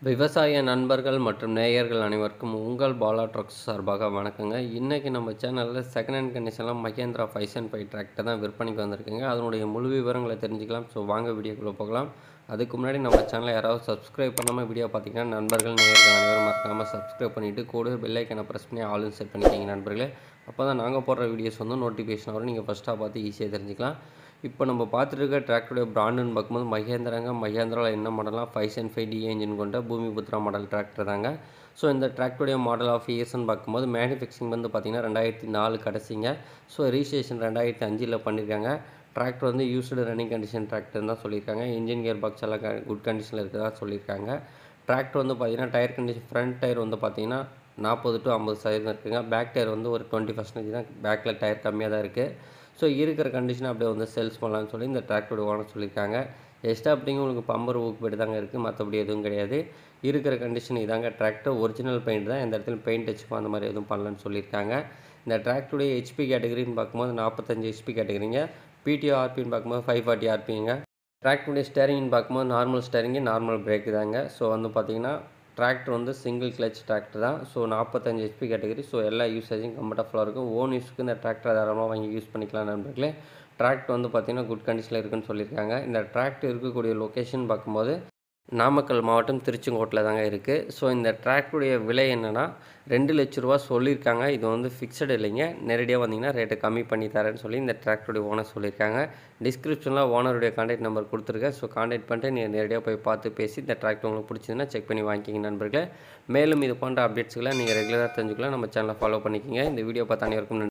விவசாய நண்பர்கள் மற்றும் நேயர்கள் அனைவருக்கும் உங்கள் பாலா ட்ரக்ஸ் சார்பாக வணக்கங்க இன்றைக்கி நம்ம சேனலில் செகண்ட் ஹேண்ட் கண்டிஷனில் Mahindra five and five tractor தான் விற்பனைக்கு வந்திருக்குங்க அதனுடைய முழு விவரங்களை தெரிஞ்சுக்கலாம் ஸோ வாங்க வீடியோக்குள்ளே போகலாம் அதுக்கு முன்னாடி நம்ம சேனலை யாராவது சப்ஸ்கிரைப் பண்ணாமல் வீடியோ பார்த்தீங்கன்னா நண்பர்கள் நேயர்கள் அனைவரும் மறக்காமல் சப்ஸ்கிரைப் பண்ணிவிட்டு கூட பெல்லைக்கனை ப்ரெஸ் பண்ணி ஆளுன்னு செட் பண்ணிக்கிங்க நண்பர்களே அப்போ தான் நாங்கள் போடுற வீடியோஸ் வந்து நோட்டிஃபிகேஷன் வரும் நீங்கள் ஃபஸ்ட்டாக பார்த்து ஈஸியாக தெரிஞ்சுக்கலாம் இப்போ நம்ம பார்த்துட்டு இருக்க டிராக்டருடைய பிராண்டுன்னு பார்க்கும்போது மகேந்திராங்க மகேந்திராவில் என்ன மாடலாம் five and five T engine கொண்ட பூமி புத்ரா மாடல் டிராக்டர் தாங்க ஸோ இந்த டிராக்டருடைய மாடல் ஆஃப் இயர்ஸ்னு பார்க்கும்போது மேனுஃபேக்சரிங் வந்து பார்த்திங்கன்னா ரெண்டாயிரத்தி நாலு கடைசிங்க ஸோ ரிஜிஸ்ட்ரேஷன் ரெண்டாயிரத்தி அஞ்சில் பண்ணியிருக்காங்க டிராக்டர் வந்து யூஸ்டு ரன்னிங் கண்டிஷன் டிராக்டர் தான் சொல்லியிருக்காங்க இன்ஜின் கியர் பாக்ஸ் எல்லாம் குட் கண்டிஷனில் இருக்கிறதா சொல்லியிருக்காங்க டிராக்டர் வந்து பார்த்திங்கன்னா டயர் கண்டிஷன் ஃப்ரண்ட் டயர் வந்து பார்த்திங்கன்னா நாற்பது டு ஐம்பது சதவீதம் இருக்குங்க பேக் டயர் வந்து ஒரு டுவெண்ட்டி பர்சன்டேஜ் தான் பேக்கில் டயர் கம்மியாக தான் இருக்குது ஸோ இருக்கிற கண்டிஷன் அப்படியே வந்து சேல்ஸ் பண்ணலாம்னு சொல்லி இந்த டிராக்டரோட ஓனர் சொல்லியிருக்காங்க எக்ஸ்ட்ரா அப்படிங்க உங்களுக்கு பம்பர் ஊக்குப்பட்டு தாங்க இருக்குது மற்றபடி எதுவும் கிடையாது இருக்கிற கண்டிஷன் இதாங்க டிராக்டர் ஒரிஜினல் பெயிண்ட் தான் எந்த இடத்துல பெயிண்ட் வச்சுப்போம் அந்த மாதிரி எதுவும் பண்ணலன்னு சொல்லியிருக்காங்க இந்த டிராக்டருடைய ஹெச்பி கேட்டகரின்னு பார்க்கும்போது நாற்பத்தஞ்சு ஹெச்பி கேட்டகரிங்க பிடிஓ ஆர்பின்னு பார்க்கும்போது ஃபைவ் ஃபார்ட்டி ஆர்பிங்க டிராக்டருடைய ஸ்டேரிங்னு பார்க்கும்போது நார்மல் ஸ்டேரிங்கு நார்மல் பிரேக்கு தாங்க ஸோ வந்து பார்த்திங்கன்னா டிராக்டர் வந்து சிங்கிள் கிளச் டிராக்டர் தான் ஸோ நாற்பத்தஞ்சு ஹெச்பி கேட்டகரி ஸோ எல்லா யூசேஜும் கம்ஃபர்டபுளாக இருக்கும் ஓன் யூஸ்க்கு இந்த டிராக்டர் தாராளமாக வாங்கி யூஸ் பண்ணிக்கலாம் நண்பர்களே டிராக்டர் வந்து பார்த்திங்கன்னா குட் கண்டிஷனில் இருக்குன்னு சொல்லியிருக்காங்க இந்த டிராக்டர் இருக்கக்கூடிய லொக்கேஷன் பார்க்கும்போது நாமக்கல் மாவட்டம் திருச்செங்கோட்டில் தாங்க இருக்குது ஸோ இந்த டிராக்டருடைய விலை என்னென்னா ரெண்டு லட்ச ரூபா சொல்லியிருக்காங்க இது வந்து ஃபிக்ஸடு இல்லைங்க நேரடியாக வந்தீங்கன்னா ரேட்டை கம்மி பண்ணி தரேன்னு சொல்லி இந்த டிராக்டருடைய ஓனர் சொல்லியிருக்காங்க டிஸ்கிரிப்ஷனில் ஓனருடைய கான்டாக்ட் நம்பர் கொடுத்துருக்கேன் ஸோ கான்டாக்ட் பண்ணிட்டு நீங்கள் நேரடியாக போய் பார்த்து பேசி இந்த டிராக்டர் உங்களுக்கு பிடிச்சதுன்னா செக் பண்ணி வாங்கிக்கிங்க நண்பர்களே மேலும் இது போன்ற அப்டேட்ஸ்களை நீங்கள் ரெகுலராக தெரிஞ்சுக்கலாம் நம்ம சேனலை ஃபாலோ பண்ணிக்கிங்க இந்த வீடியோ பார்த்து அனைவருக்கும் நன்றி